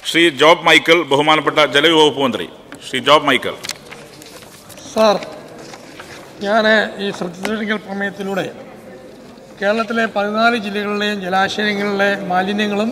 Shri job Michael ബഹുമാനപ്പെട്ട ജലവകുപ്പ് മന്ത്രി Shri job Michael sir ഞാൻ ഈ ശ്രദ്ധിക്കൽ പ്രമേയത്തിലൂടെ കേരളത്തിലെ പതിനാല് ജില്ലകളിലെയും ജലാശയങ്ങളിലെ മാലിന്യങ്ങളും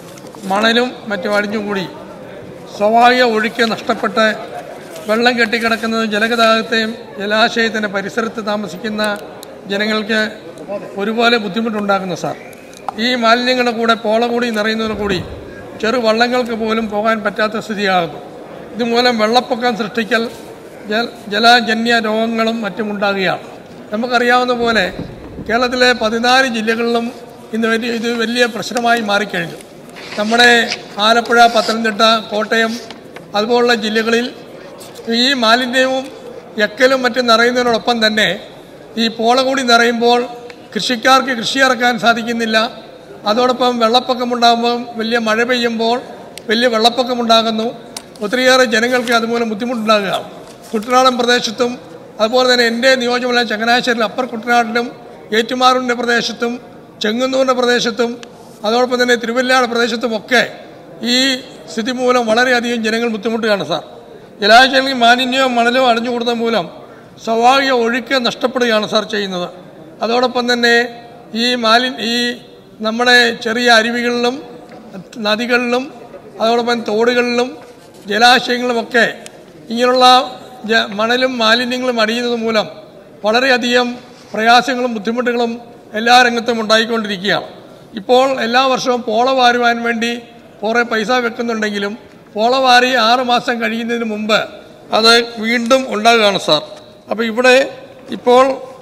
മണലും മറ്റും അടിഞ്ഞുകൂടി സ്വാഭാവിക ഒഴുക്ക് നഷ്ടപ്പെട്ട് വെള്ളം കെട്ടിക്കിടക്കുന്നത് ജലഗതാഗതത്തെയും ജലാശയത്തിൻ്റെ പരിസരത്ത് താമസിക്കുന്ന ജനങ്ങൾക്ക് ഒരുപോലെ ബുദ്ധിമുട്ടുണ്ടാക്കുന്നു സാർ ഈ മാലിന്യങ്ങളുടെ കൂടെ പോള കൂടി നിറയുന്നതോടു കൂടി ചെറു വള്ളങ്ങൾക്ക് പോലും പോകാൻ പറ്റാത്ത സ്ഥിതിയാകുന്നു ഇതുമൂലം വെള്ളപ്പൊക്കം സൃഷ്ടിക്കൽ ജല ജലജന്യ രോഗങ്ങളും മറ്റും ഉണ്ടാകുകയാണ് നമുക്കറിയാവുന്ന പോലെ കേരളത്തിലെ പതിനാല് ജില്ലകളിലും ഇന്ന് വലിയ ഇത് വലിയ പ്രശ്നമായി മാറിക്കഴിഞ്ഞു നമ്മുടെ ആലപ്പുഴ പത്തനംതിട്ട കോട്ടയം അതുപോലുള്ള ജില്ലകളിൽ ഈ മാലിന്യവും എക്കലും മറ്റും നിറയുന്നതിനോടൊപ്പം തന്നെ ഈ പോള കൂടി നിറയുമ്പോൾ കൃഷിക്കാർക്ക് കൃഷി ഇറക്കാൻ സാധിക്കുന്നില്ല അതോടൊപ്പം വെള്ളപ്പൊക്കമുണ്ടാകുമ്പോൾ വലിയ മഴ പെയ്യുമ്പോൾ വലിയ വെള്ളപ്പൊക്കമുണ്ടാകുന്നു ഒത്തിരിയേറെ ജനങ്ങൾക്ക് അതുമൂലം ബുദ്ധിമുട്ടുണ്ടാകുകയാണ് കുട്ടനാടൻ പ്രദേശത്തും അതുപോലെ തന്നെ എൻ്റെ നിയോജകമണ്ഡലം ചങ്ങനാശ്ശേരിയിൽ അപ്പർ കുട്ടനാട്ടിലും ഏറ്റുമാറൂരിൻ്റെ പ്രദേശത്തും ചെങ്ങന്നൂരിൻ്റെ പ്രദേശത്തും അതോടൊപ്പം തന്നെ തിരുവല്ലാട് പ്രദേശത്തുമൊക്കെ ഈ സ്ഥിതി മൂലം വളരെയധികം ജനങ്ങൾ ബുദ്ധിമുട്ടുകയാണ് സാർ ജലാശയങ്ങളിൽ മാലിന്യവും മണലും അടിഞ്ഞുകൂടുന്നത് മൂലം സ്വാഭാവിക ഒഴുക്ക് നഷ്ടപ്പെടുകയാണ് സാർ ചെയ്യുന്നത് അതോടൊപ്പം തന്നെ ഈ മാലിൻ ഈ നമ്മുടെ ചെറിയ അരുവികളിലും നദികളിലും അതോടൊപ്പം തോടുകളിലും ജലാശയങ്ങളുമൊക്കെ ഇങ്ങനെയുള്ള ജ മണലും മാലിന്യങ്ങളും അടിയുന്നത് മൂലം വളരെയധികം പ്രയാസങ്ങളും ബുദ്ധിമുട്ടുകളും എല്ലാ രംഗത്തും ഉണ്ടായിക്കൊണ്ടിരിക്കുകയാണ് ഇപ്പോൾ എല്ലാ വർഷവും പോള വാരുവാൻ വേണ്ടി കുറേ പൈസ വെക്കുന്നുണ്ടെങ്കിലും പോള വാരി ആറ് മാസം കഴിയുന്നതിന് മുമ്പ് അത് വീണ്ടും ഉണ്ടാകുകയാണ് സാർ അപ്പോൾ ഇവിടെ ഇപ്പോൾ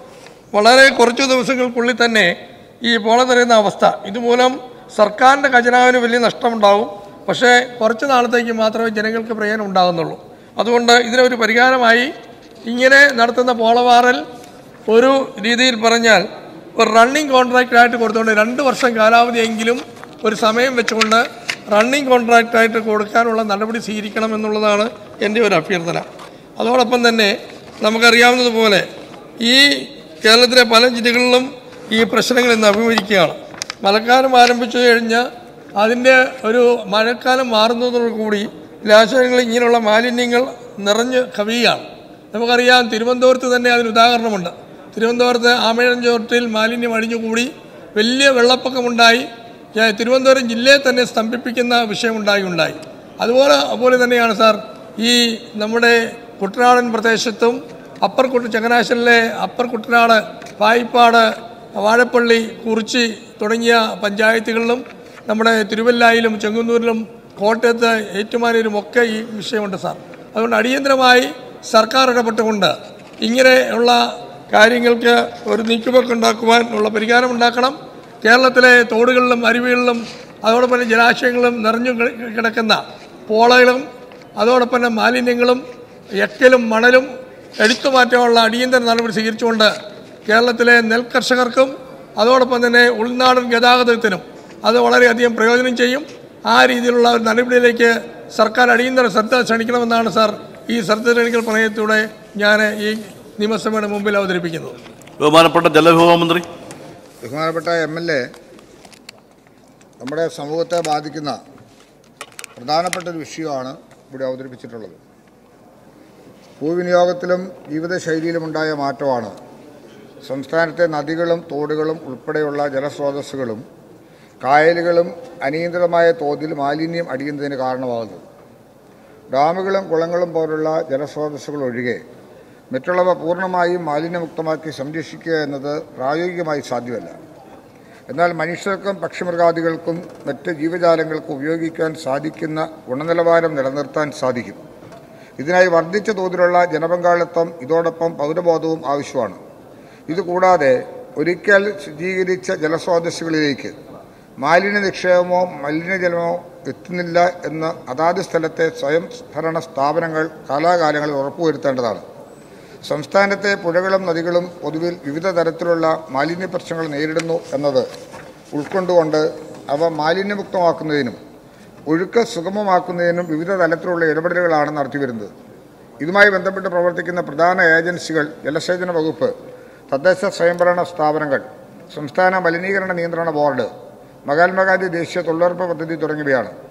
വളരെ കുറച്ച് ദിവസങ്ങൾക്കുള്ളിൽ തന്നെ ഈ പോള നിറയുന്ന അവസ്ഥ ഇതുമൂലം സർക്കാരിൻ്റെ ഖജനാവിന് വലിയ നഷ്ടമുണ്ടാവും പക്ഷേ കുറച്ച് നാളത്തേക്ക് മാത്രമേ ജനങ്ങൾക്ക് പ്രയോജനം ഉണ്ടാകുന്നുള്ളൂ അതുകൊണ്ട് ഇതിനൊരു പരിഹാരമായി ഇങ്ങനെ നടത്തുന്ന പോളവാറൽ ഒരു രീതിയിൽ പറഞ്ഞാൽ ഒരു റണ്ണിങ് കോൺട്രാക്റ്റായിട്ട് കൊടുത്തുകൊണ്ട് രണ്ട് വർഷം കാലാവധിയെങ്കിലും ഒരു സമയം വെച്ചുകൊണ്ട് റണ്ണിങ് കോൺട്രാക്റ്റായിട്ട് കൊടുക്കാനുള്ള നടപടി സ്വീകരിക്കണം എന്നുള്ളതാണ് എൻ്റെ ഒരു അഭ്യർത്ഥന അതോടൊപ്പം തന്നെ നമുക്കറിയാവുന്നതുപോലെ ഈ കേരളത്തിലെ പല ജില്ലകളിലും ഈ പ്രശ്നങ്ങൾ ഇന്ന് അഭിമുഖീകരിക്കുകയാണ് മഴക്കാലം ആരംഭിച്ചു കഴിഞ്ഞ് അതിൻ്റെ ഒരു മഴക്കാലം മാറുന്നതോടുകൂടി ജലാശയങ്ങളിൽ ഇങ്ങനെയുള്ള മാലിന്യങ്ങൾ നിറഞ്ഞ് കവിയുകയാണ് നമുക്കറിയാം തിരുവനന്തപുരത്ത് തന്നെ അതിന് ഉദാഹരണമുണ്ട് തിരുവനന്തപുരത്ത് ആമഴഞ്ചോട്ടിൽ മാലിന്യം അടിഞ്ഞുകൂടി വലിയ വെള്ളപ്പൊക്കമുണ്ടായി ഏ, തിരുവനന്തപുരം ജില്ലയെ തന്നെ സ്തംഭിപ്പിക്കുന്ന വിഷയമുണ്ടായി ഉണ്ടായി അതുപോലെ അതുപോലെ തന്നെയാണ് സാർ ഈ നമ്മുടെ കുട്ടനാടൻ പ്രദേശത്തും അപ്പർ കുട്ട ചങ്ങനാശ്ശേരിയിലെ അപ്പർ കുട്ടനാട് പായിപ്പാട് വാഴപ്പള്ളി കുറിച്ചി തുടങ്ങിയ പഞ്ചായത്തുകളിലും നമ്മുടെ തിരുവല്ലായിലും ചെങ്ങന്നൂരിലും കോട്ടയത്ത് ഏറ്റുമാനൂരും ഒക്കെ ഈ വിഷയമുണ്ട് സാർ അതുകൊണ്ട് അടിയന്തരമായി സർക്കാർ ഇടപെട്ടുകൊണ്ട് ഇങ്ങനെയുള്ള കാര്യങ്ങൾക്ക് ഒരു നീക്കുപോക്ക് ഉണ്ടാക്കുവാൻ ഉള്ള പരിഹാരം ഉണ്ടാക്കണം കേരളത്തിലെ തോടുകളിലും അരുവികളിലും അതോടൊപ്പം തന്നെ ജലാശയങ്ങളും നിറഞ്ഞു കി- കിടക്കുന്ന പോളകളും അതോടൊപ്പം തന്നെ മാലിന്യങ്ങളും എക്കലും മണലും എടുത്തു മാറ്റാനുള്ള അടിയന്തര നടപടി സ്വീകരിച്ചുകൊണ്ട് കേരളത്തിലെ നെൽകർഷകർക്കും അതോടൊപ്പം തന്നെ ഉൾനാടൻ ഗതാഗതത്തിനും അത് വളരെയധികം പ്രയോജനം ചെയ്യും ആ രീതിയിലുള്ള ഒരു നടപടിയിലേക്ക് സർക്കാർ അടിയന്തര ശ്രദ്ധ ക്ഷണിക്കണമെന്നാണ് സാർ ഈ ശ്രദ്ധ ക്ഷണിക്കൽ പ്രമേയത്തിലൂടെ ഞാൻ ഈ നിയമസഭയുടെ മുമ്പിൽ അവതരിപ്പിക്കുന്നത് ബഹുമാനപ്പെട്ട ജലവിഭവ മന്ത്രി ബഹുമാനപ്പെട്ട എം എൽ എ നമ്മുടെ സമൂഹത്തെ ബാധിക്കുന്ന പ്രധാനപ്പെട്ട ഒരു വിഷയമാണ് ഇവിടെ അവതരിപ്പിച്ചിട്ടുള്ളത് ഭൂവിനിയോഗത്തിലും ജീവിതശൈലിയിലുമുണ്ടായ മാറ്റമാണ് സംസ്ഥാനത്തെ നദികളും തോടുകളും ഉൾപ്പെടെയുള്ള ജലസ്രോതസ്സുകളും കായലുകളും അനിയന്ത്രിതമായ തോതിൽ മാലിന്യം അടിയുന്നതിന് കാരണമാകുന്നത് ഡാമുകളും കുളങ്ങളും പോലുള്ള ജലസ്രോതസ്സുകൾ ഒഴികെ മറ്റുള്ളവ പൂർണ്ണമായും മാലിന്യമുക്തമാക്കി സംരക്ഷിക്കുക എന്നത് പ്രായോഗികമായി സാധ്യമല്ല എന്നാൽ മനുഷ്യർക്കും പക്ഷിമൃഗാദികൾക്കും മറ്റ് ജീവജാലങ്ങൾക്കും ഉപയോഗിക്കാൻ സാധിക്കുന്ന ഗുണനിലവാരം നിലനിർത്താൻ സാധിക്കും ഇതിനായി വർദ്ധിച്ച തോതിലുള്ള ജനപങ്കാളിത്തം ഇതോടൊപ്പം പൗരബോധവും ആവശ്യമാണ് ഇതുകൂടാതെ ഒരിക്കൽ ശുചീകരിച്ച ജലസ്രോതസ്സുകളിലേക്ക് മാലിന്യ നിക്ഷേപമോ മലിനജലമോ എത്തുന്നില്ല എന്ന് അതാത് സ്ഥലത്തെ സ്വയം ഭരണ സ്ഥാപനങ്ങൾ കാലാകാലങ്ങളിൽ ഉറപ്പുവരുത്തേണ്ടതാണ് സംസ്ഥാനത്തെ പുഴകളും നദികളും പൊതുവിൽ വിവിധ തരത്തിലുള്ള മാലിന്യ പ്രശ്നങ്ങൾ നേരിടുന്നു എന്നത് ഉൾക്കൊണ്ടുകൊണ്ട് അവ മാലിന്യമുക്തമാക്കുന്നതിനും ഒഴുക്ക് സുഗമമാക്കുന്നതിനും വിവിധ തലത്തിലുള്ള ഇടപെടലുകളാണ് നടത്തിവരുന്നത് ഇതുമായി ബന്ധപ്പെട്ട് പ്രവർത്തിക്കുന്ന പ്രധാന ഏജൻസികൾ ജലസേചന വകുപ്പ് തദ്ദേശ സ്വയംഭരണ സ്ഥാപനങ്ങൾ സംസ്ഥാന മലിനീകരണ നിയന്ത്രണ ബോർഡ് മഹാത്മാഗാന്ധി ദേശീയ തൊഴിലുറപ്പ് പദ്ധതി തുടങ്ങിയവയാണ്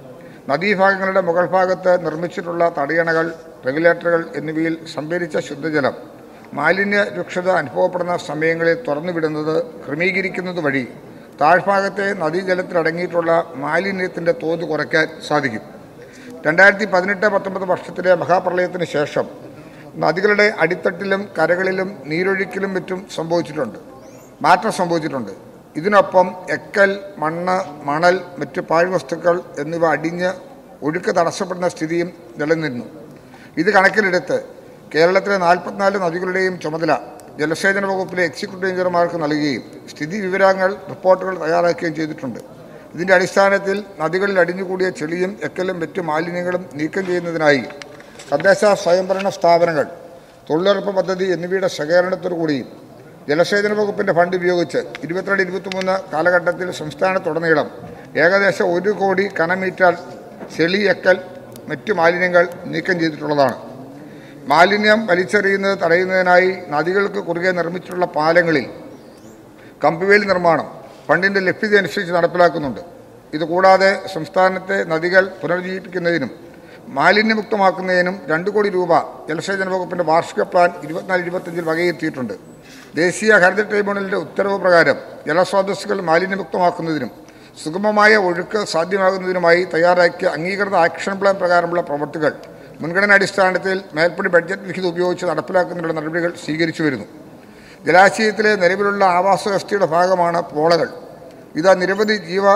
നദീഭാഗങ്ങളുടെ മുകൾ ഭാഗത്ത് നിർമ്മിച്ചിട്ടുള്ള തടയണകൾ റെഗുലേറ്ററുകൾ എന്നിവയിൽ സംഭരിച്ച ശുദ്ധജലം മാലിന്യ രൂക്ഷത അനുഭവപ്പെടുന്ന സമയങ്ങളിൽ തുറന്നുവിടുന്നത് ക്രമീകരിക്കുന്നത് വഴി താഴ്ഭാഗത്തെ നദീജലത്തിൽ അടങ്ങിയിട്ടുള്ള മാലിന്യത്തിൻ്റെ തോത് കുറയ്ക്കാൻ സാധിക്കും രണ്ടായിരത്തി പതിനെട്ട് പത്തൊമ്പത് വർഷത്തിലെ മഹാപ്രളയത്തിന് ശേഷം നദികളുടെ അടിത്തട്ടിലും കരകളിലും നീരൊഴുക്കിലും മറ്റും സംഭവിച്ചിട്ടുണ്ട് മാറ്റം സംഭവിച്ചിട്ടുണ്ട് ഇതിനൊപ്പം എക്കൽ മണ്ണ് മണൽ മറ്റ് പാഴ്വസ്തുക്കൾ എന്നിവ അടിഞ്ഞ് ഒഴുക്ക് തടസ്സപ്പെടുന്ന സ്ഥിതിയും നിലനിന്നു ഇത് കണക്കിലെടുത്ത് കേരളത്തിലെ നാൽപ്പത്തിനാല് നദികളുടെയും ചുമതല ജലസേചന വകുപ്പിലെ എക്സിക്യൂട്ടീവ് എഞ്ചിനീയർമാർക്ക് നൽകുകയും സ്ഥിതി വിവരങ്ങൾ റിപ്പോർട്ടുകൾ തയ്യാറാക്കുകയും ചെയ്തിട്ടുണ്ട് ഇതിന്റെ അടിസ്ഥാനത്തിൽ നദികളിൽ അടിഞ്ഞുകൂടിയ ചെളിയും എക്കലും മറ്റു മാലിന്യങ്ങളും നീക്കം ചെയ്യുന്നതിനായി തദ്ദേശ സ്വയംഭരണ സ്ഥാപനങ്ങൾ തൊഴിലുറപ്പ് പദ്ധതി എന്നിവയുടെ സഹകരണത്തോടു കൂടിയും ജലസേചന വകുപ്പിന്റെ ഫണ്ട് ഉപയോഗിച്ച് ഇരുപത്തിരണ്ട് ഇരുപത്തിമൂന്ന് കാലഘട്ടത്തിൽ സംസ്ഥാനത്തുടനീളം ഏകദേശം ഒരു കോടി കനമീറ്റർ ചെളി എക്കൽ മറ്റു മാലിന്യങ്ങൾ നീക്കം ചെയ്തിട്ടുള്ളതാണ് മാലിന്യം വലിച്ചെറിയുന്നത് തടയുന്നതിനായി നദികൾക്ക് കുറുകെ നിർമ്മിച്ചിട്ടുള്ള പാലങ്ങളിൽ കമ്പുവേലി നിർമ്മാണം ഫണ്ടിന്റെ ലഭ്യത അനുസരിച്ച് നടപ്പിലാക്കുന്നുണ്ട് ഇതുകൂടാതെ സംസ്ഥാനത്തെ നദികൾ പുനരുജ്ജീവിപ്പിക്കുന്നതിനും മാലിന്യമുക്തമാക്കുന്നതിനും രണ്ട് കോടി രൂപ ജലസേചന വകുപ്പിന്റെ വാർഷിക പ്ലാൻ ഇരുപത്തിനാല് ഇരുപത്തഞ്ചിൽ വകയിരുത്തിയിട്ടുണ്ട് ദേശീയ ഹരിത ട്രൈബ്യൂണലിന്റെ ഉത്തരവ് പ്രകാരം ജലസ്രോതസ്സുകൾ മാലിന്യമുക്തമാക്കുന്നതിനും സുഗമമായ ഒഴുക്ക് സാധ്യമാകുന്നതിനുമായി തയ്യാറാക്കിയ അംഗീകൃത ആക്ഷൻ പ്ലാൻ പ്രകാരമുള്ള പ്രവൃത്തികൾ മുൻഗണനാടിസ്ഥാനത്തിൽ മേൽപ്പടി ബഡ്ജറ്റ് വിഹിതം ഉപയോഗിച്ച് നടപ്പിലാക്കുന്നതിനുള്ള നടപടികൾ സ്വീകരിച്ചു വരുന്നു ജലാശയത്തിലെ നിലവിലുള്ള ആവാസ വ്യവസ്ഥയുടെ ഭാഗമാണ് പോളകൾ ഇത് നിരവധി ജീവ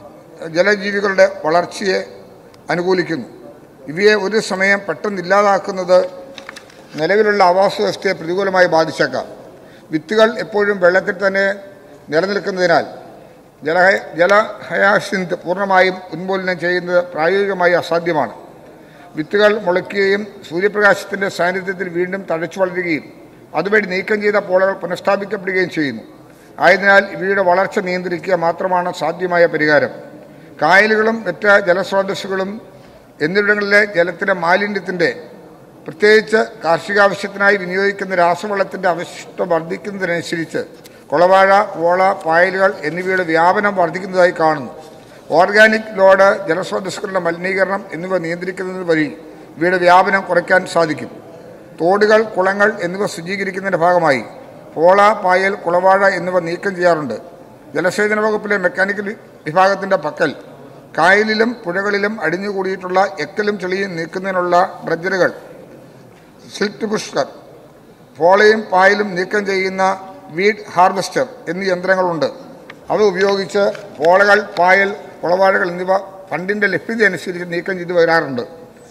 ജലജീവികളുടെ വളർച്ചയെ അനുകൂലിക്കുന്നു ഇവയെ ഒരു സമയം പെട്ടെന്ന് ഇല്ലാതാക്കുന്നത് നിലവിലുള്ള ആവാസ വ്യവസ്ഥയെ പ്രതികൂലമായി ബാധിച്ചേക്കാം വിത്തുകൾ എപ്പോഴും വെള്ളത്തിൽ തന്നെ നിലനിൽക്കുന്നതിനാൽ ജലഹ ജലഹയാസിന്ത് പൂർണ്ണമായും ഉന്മൂലനം ചെയ്യുന്നത് പ്രായോഗികമായി അസാധ്യമാണ് വിത്തുകൾ മുളയ്ക്കുകയും സൂര്യപ്രകാശത്തിൻ്റെ സാന്നിധ്യത്തിൽ വീണ്ടും തഴച്ചു വളരുകയും അതുവഴി നീക്കം ചെയ്ത പോളകൾ പുനഃസ്ഥാപിക്കപ്പെടുകയും ചെയ്യുന്നു ആയതിനാൽ ഇവയുടെ വളർച്ച നിയന്ത്രിക്കുക മാത്രമാണ് സാധ്യമായ പരിഹാരം കായലുകളും മറ്റ് ജലസ്രോതസ്സുകളും എന്നിവിടങ്ങളിലെ ജലത്തിലെ മാലിന്യത്തിൻ്റെ പ്രത്യേകിച്ച് കാർഷികാവശ്യത്തിനായി വിനിയോഗിക്കുന്ന രാസവളത്തിൻ്റെ അവശിഷ്ടം വർദ്ധിക്കുന്നതിനനുസരിച്ച് കുളവാഴ പോള പായലുകൾ എന്നിവയുടെ വ്യാപനം വർദ്ധിക്കുന്നതായി കാണുന്നു ഓർഗാനിക് ലോഡ് ജലസ്രോതസ്സുകളുടെ മലിനീകരണം എന്നിവ നിയന്ത്രിക്കുന്നത് വഴി ഇവയുടെ വ്യാപനം കുറയ്ക്കാൻ സാധിക്കും തോടുകൾ കുളങ്ങൾ എന്നിവ ശുചീകരിക്കുന്നതിൻ്റെ ഭാഗമായി പോള പായൽ കുളവാഴ എന്നിവ നീക്കം ചെയ്യാറുണ്ട് ജലസേചന വകുപ്പിലെ മെക്കാനിക്കൽ വിഭാഗത്തിൻ്റെ പക്കൽ കായലിലും പുഴകളിലും അടിഞ്ഞുകൂടിയിട്ടുള്ള എക്കലും ചെളിയും നീക്കുന്നതിനുള്ള ഡ്രഡ്ജറുകൾ സിൽറ്റ് പുഷ്കർ പോളയും പായലും നീക്കം ചെയ്യുന്ന വീഡ് ഹാർവെസ്റ്റർ എന്നീ യന്ത്രങ്ങളുണ്ട് അവ ഉപയോഗിച്ച് പോളകൾ പായൽ കുളവാഴകൾ എന്നിവ ഫണ്ടിൻ്റെ ലഭ്യത അനുസരിച്ച് നീക്കം ചെയ്തു വരാറുണ്ട്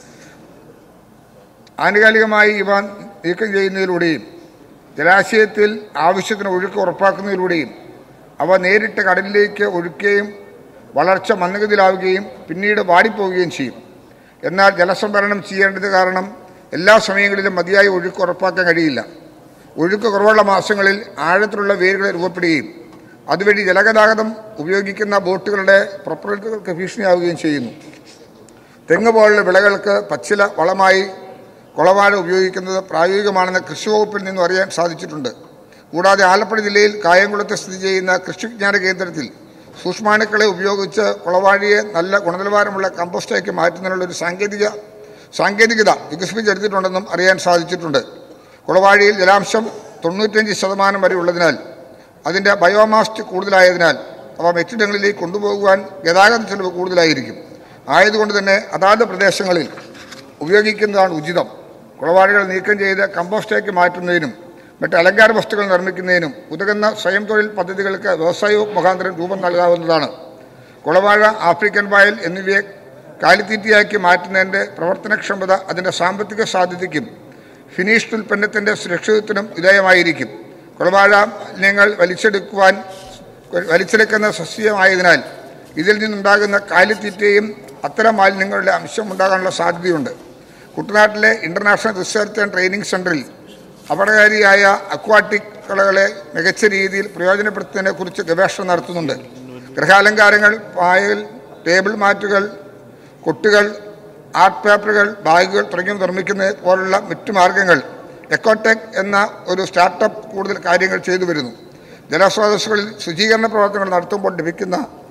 ആനുകാലികമായി ഇവ നീക്കം ചെയ്യുന്നതിലൂടെയും ജലാശയത്തിൽ ആവശ്യത്തിന് ഒഴുക്ക് ഉറപ്പാക്കുന്നതിലൂടെയും അവ നേരിട്ട് കടലിലേക്ക് ഒഴുക്കുകയും വളർച്ച മന്ദഗതിയിലാവുകയും പിന്നീട് വാടിപ്പോവുകയും ചെയ്യും എന്നാൽ ജലസംഭരണം ചെയ്യേണ്ടത് കാരണം എല്ലാ സമയങ്ങളിലും മതിയായ ഒഴുക്ക് ഉറപ്പാക്കാൻ കഴിയില്ല ഒഴുക്ക് കുറവുള്ള മാസങ്ങളിൽ ആഴത്തിലുള്ള വേരുകൾ രൂപപ്പെടുകയും അതുവഴി ജലഗതാഗതം ഉപയോഗിക്കുന്ന ബോട്ടുകളുടെ പ്രൊപ്പറേറ്ററുകൾക്ക് ഭീഷണിയാവുകയും ചെയ്യുന്നു തെങ്ങ് പോലുള്ള വിളകൾക്ക് പച്ചില വളമായി കുളവാഴ ഉപയോഗിക്കുന്നത് പ്രായോഗികമാണെന്ന് കൃഷി വകുപ്പിൽ നിന്നും അറിയാൻ സാധിച്ചിട്ടുണ്ട് കൂടാതെ ആലപ്പുഴ ജില്ലയിൽ കായംകുളത്ത് സ്ഥിതി ചെയ്യുന്ന കൃഷി വിജ്ഞാന കേന്ദ്രത്തിൽ സൂക്ഷ്മാണുക്കളെ ഉപയോഗിച്ച് കുളവാഴിയെ നല്ല ഗുണനിലവാരമുള്ള കമ്പോസ്റ്റാക്കി മാറ്റുന്നതിനുള്ള ഒരു സാങ്കേതിക സാങ്കേതികത വികസിപ്പിച്ചെടുത്തിട്ടുണ്ടെന്നും അറിയാൻ സാധിച്ചിട്ടുണ്ട് കുളവാഴിയിൽ ജലാംശം തൊണ്ണൂറ്റഞ്ച് ശതമാനം വരെ ഉള്ളതിനാൽ അതിൻ്റെ ബയോമാസ്റ്റ് കൂടുതലായതിനാൽ അവ മറ്റിടങ്ങളിലേക്ക് കൊണ്ടുപോകുവാൻ ഗതാഗത ചെലവ് കൂടുതലായിരിക്കും ആയതുകൊണ്ട് തന്നെ അതാത് പ്രദേശങ്ങളിൽ ഉപയോഗിക്കുന്നതാണ് ഉചിതം കുളവാഴികൾ നീക്കം ചെയ്ത് കമ്പോസ്റ്റാക്കി മാറ്റുന്നതിനും മറ്റ് അലങ്കാര വസ്തുക്കൾ നിർമ്മിക്കുന്നതിനും ഉതകുന്ന സ്വയം തൊഴിൽ പദ്ധതികൾക്ക് വ്യവസായ മുഖാന്തരം രൂപം നൽകാവുന്നതാണ് കുളവാഴ ആഫ്രിക്കൻ പായൽ എന്നിവയെ കാലിത്തീറ്റയാക്കി മാറ്റുന്നതിൻ്റെ പ്രവർത്തനക്ഷമത അതിൻ്റെ സാമ്പത്തിക സാധ്യതയ്ക്കും ഫിനിഷ്ഡ് ഉൽപ്പന്നത്തിൻ്റെ സുരക്ഷിതത്വത്തിനും വിധേയമായിരിക്കും കുളവാഴ മാലിന്യങ്ങൾ വലിച്ചെടുക്കുവാൻ വലിച്ചെടുക്കുന്ന സസ്യമായതിനാൽ ഇതിൽ നിന്നുണ്ടാകുന്ന കാലിത്തീറ്റയും അത്തരം മാലിന്യങ്ങളുടെ അംശം ഉണ്ടാകാനുള്ള സാധ്യതയുണ്ട് കുട്ടനാട്ടിലെ ഇൻ്റർനാഷണൽ റിസർച്ച് ആൻഡ് ട്രെയിനിങ് സെൻറ്ററിൽ അപകടകാരിയായ അക്വാട്ടിക് കളകളെ മികച്ച രീതിയിൽ പ്രയോജനപ്പെടുത്തുന്നതിനെക്കുറിച്ച് ഗവേഷണം നടത്തുന്നുണ്ട് ഗൃഹാലങ്കാരങ്ങൾ പായൽ ടേബിൾ മാറ്റുകൾ കൊട്ടുകൾ ആർട്ട് പേപ്പറുകൾ ബാഗുകൾ തുടങ്ങിയവ നിർമ്മിക്കുന്നത് പോലുള്ള മറ്റു മാർഗങ്ങൾ എക്കോടെക് എന്ന ഒരു സ്റ്റാർട്ടപ്പ് കൂടുതൽ കാര്യങ്ങൾ ചെയ്തു വരുന്നു ജലസ്രോതസ്സുകളിൽ ശുചീകരണ പ്രവർത്തനങ്ങൾ നടത്തുമ്പോൾ ലഭിക്കുന്ന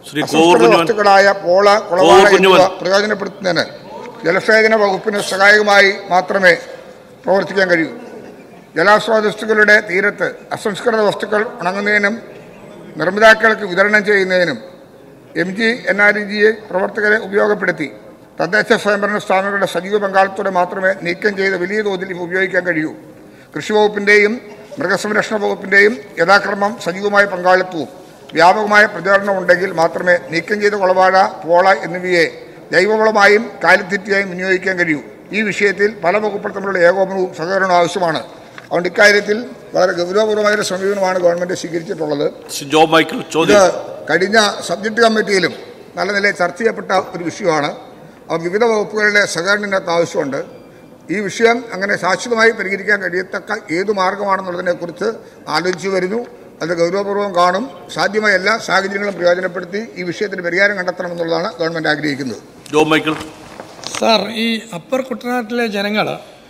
ശ്രീ കോവൂർ അസംസ്കൃത കുഞ്ഞുമൻ വസ്തുക്കളായ പോള കുളവാട കോവൂർ എന്നിവ കുഞ്ഞുമൻ. പ്രയോജനപ്പെടുത്തുന്നതിന് ജലസേചന വകുപ്പിന് സഹായകമായി മാത്രമേ പ്രവർത്തിക്കാൻ കഴിയൂ ജലാസ്രോതസ്സുകളുടെ തീരത്ത് അസംസ്കൃത വസ്തുക്കൾ ഉണങ്ങുന്നതിനും നിർമ്മിതാക്കൾക്ക് വിതരണം ചെയ്യുന്നതിനും M G N R E G A പ്രവർത്തകരെ ഉപയോഗപ്പെടുത്തി തദ്ദേശ സ്വയംഭരണ സ്ഥാപനങ്ങളുടെ സജീവ പങ്കാളിത്തോടെ മാത്രമേ നീക്കം ചെയ്ത് വലിയ തോതിൽ ഇവ ഉപയോഗിക്കാൻ കഴിയൂ കൃഷി വകുപ്പിൻ്റെയും മൃഗസംരക്ഷണ വകുപ്പിൻ്റെയും യഥാക്രമം സജീവമായ പങ്കാളിത്തവും വ്യാപകമായ പ്രചാരണം ഉണ്ടെങ്കിൽ മാത്രമേ നീക്കം ചെയ്ത കുളവാഴ പോള എന്നിവയെ ജൈവവളമായും കാലിത്തീറ്റയായും വിനിയോഗിക്കാൻ കഴിയൂ ഈ വിഷയത്തിൽ പല വകുപ്പുകൾ തമ്മിലുള്ള ഏകോപനവും സഹകരണവും ആവശ്യമാണ് അതുകൊണ്ട് ഇക്കാര്യത്തിൽ വളരെ ഗൗരവപൂർവമായ ഒരു സമീപനമാണ് ഗവൺമെന്റ് സ്വീകരിച്ചിട്ടുള്ളത് ശ്രീ ജോ മൈക്കിൾ ഇത് ചോദ്യം കഴിഞ്ഞ സബ്ജക്ട് കമ്മിറ്റിയിലും നല്ല നിലയിൽ ചർച്ച ചെയ്യപ്പെട്ട ഒരു വിഷയമാണ് അപ്പോൾ വിവിധ വകുപ്പുകളുടെ സഹകരണം ഇതിനകത്ത് ആവശ്യമുണ്ട് ഈ വിഷയം അങ്ങനെ ശാശ്വതമായി പരിഹരിക്കാൻ കഴിയത്തക്ക ഏത് മാർഗമാണെന്നുള്ളതിനെക്കുറിച്ച് ആലോചിച്ചു വരുന്നു അത് ഗൗരവപൂർവ്വം കാണും സാധ്യമായ എല്ലാ സാഹചര്യങ്ങളും പ്രയോജനപ്പെടുത്തി ഈ വിഷയത്തിന് പരിഹാരം കണ്ടെത്തണമെന്നുള്ളതാണ് ഗവൺമെന്റ് ആഗ്രഹിക്കുന്നത് ജോ മൈക്കിൾ സാർ ഈ അപ്പർ കുട്ടനാട്ടിലെ ജനങ്ങൾ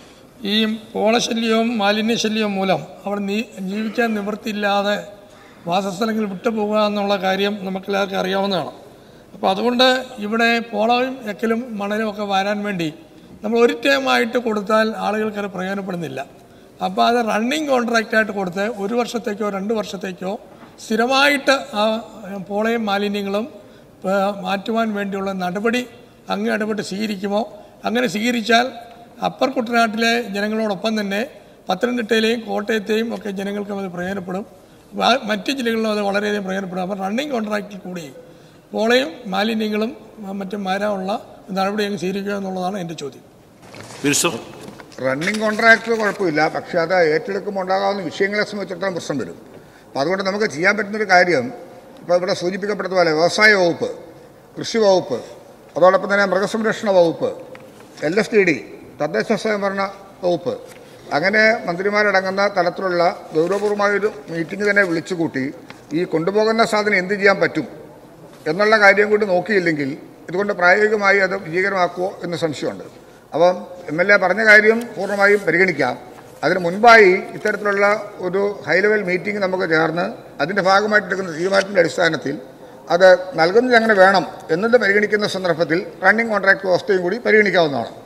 ഈ പോളശല്യവും മാലിന്യശല്യവും മൂലം അവിടെ നീ ജീവിക്കാൻ നിവൃത്തിയില്ലാതെ വാസസ്ഥലങ്ങൾ വിട്ടുപോകുക എന്നുള്ള കാര്യം നമുക്കെല്ലാവർക്കും അറിയാവുന്നതാണ് അപ്പോൾ അതുകൊണ്ട് ഇവിടെ പോളയും എക്കലും മണലും ഒക്കെ വരാൻ വേണ്ടി നമ്മൾ ഒരു ടൈമായിട്ട് കൊടുത്താൽ ആളുകൾക്കത് പ്രയോജനപ്പെടുന്നില്ല അപ്പോൾ അത് റണ്ണിങ് കോൺട്രാക്റ്റായിട്ട് കൊടുത്ത് ഒരു വർഷത്തേക്കോ രണ്ട് വർഷത്തേക്കോ സ്ഥിരമായിട്ട് ആ പോളയും മാലിന്യങ്ങളും ഏഹ്, മാറ്റുവാൻ വേണ്ടിയുള്ള നടപടി അങ്ങ് ഇടപെട്ട് സ്വീകരിക്കുമോ അങ്ങനെ സ്വീകരിച്ചാൽ അപ്പർ കുട്ടനാട്ടിലെ ജനങ്ങളോടൊപ്പം തന്നെ പത്തനംതിട്ടയിലെയും കോട്ടയത്തെയും ഒക്കെ ജനങ്ങൾക്കും അത് പ്രയോജനപ്പെടും വ- മറ്റ് ജില്ലകളിലും അത് വളരെയധികം പ്രയോജനപ്പെടും അപ്പോൾ റണ്ണിങ് കോൺട്രാക്റ്റിൽ കൂടി പോളയും മാലിന്യങ്ങളും മ- മറ്റും മാറാനുള്ള നടപടി അങ്ങ് സ്വീകരിക്കുക എന്നുള്ളതാണ് എൻ്റെ ചോദ്യം മിനിസ്റ്റർ റണ്ണിങ് കോൺട്രാക്ടർ കുഴപ്പമില്ല പക്ഷേ അത് ഏറ്റെടുക്കുമ്പോൾ ഉണ്ടാകാവുന്ന വിഷയങ്ങളെ സംബന്ധിച്ചിടത്തോളം പ്രശ്നം വരും അപ്പം അതുകൊണ്ട് നമുക്ക് ചെയ്യാൻ പറ്റുന്നൊരു കാര്യം ഇപ്പോൾ ഇവിടെ സൂചിപ്പിക്കപ്പെട്ടതുപോലെ വ്യവസായ വകുപ്പ് കൃഷി വകുപ്പ് അതോടൊപ്പം തന്നെ മൃഗസംരക്ഷണ വകുപ്പ് എൽ എസ് ടി ഡി തദ്ദേശ സ്വയംഭരണ വകുപ്പ് അങ്ങനെ മന്ത്രിമാരടങ്ങുന്ന തലത്തിലുള്ള ഗൗരവപൂർവമായൊരു മീറ്റിംഗ് തന്നെ വിളിച്ചുകൂട്ടി ഈ കൊണ്ടുപോകുന്ന സാധനം എന്ത് ചെയ്യാൻ പറ്റും എന്നുള്ള കാര്യം കൂടി നോക്കിയില്ലെങ്കിൽ ഇതുകൊണ്ട് പ്രായോഗികമായി അത് വിജയകരമാക്കുമോ എന്ന് സംശയമുണ്ട് അപ്പം എം എൽ എ പറഞ്ഞ കാര്യം പൂർണ്ണമായും പരിഗണിക്കാം അതിന് മുൻപായി ഇത്തരത്തിലുള്ള ഒരു ഹൈ ലെവൽ മീറ്റിംഗ് നമുക്ക് ചേർന്ന് അതിൻ്റെ ഭാഗമായിട്ടെടുക്കുന്ന തീരുമാനത്തിൻ്റെ അടിസ്ഥാനത്തിൽ അത് നൽകുന്നത് എങ്ങനെ വേണം എന്നത് പരിഗണിക്കുന്ന സന്ദർഭത്തിൽ റണ്ണിംഗ് കോൺട്രാക്ട് വ്യവസ്ഥയും കൂടി പരിഗണിക്കാവുന്നതാണ്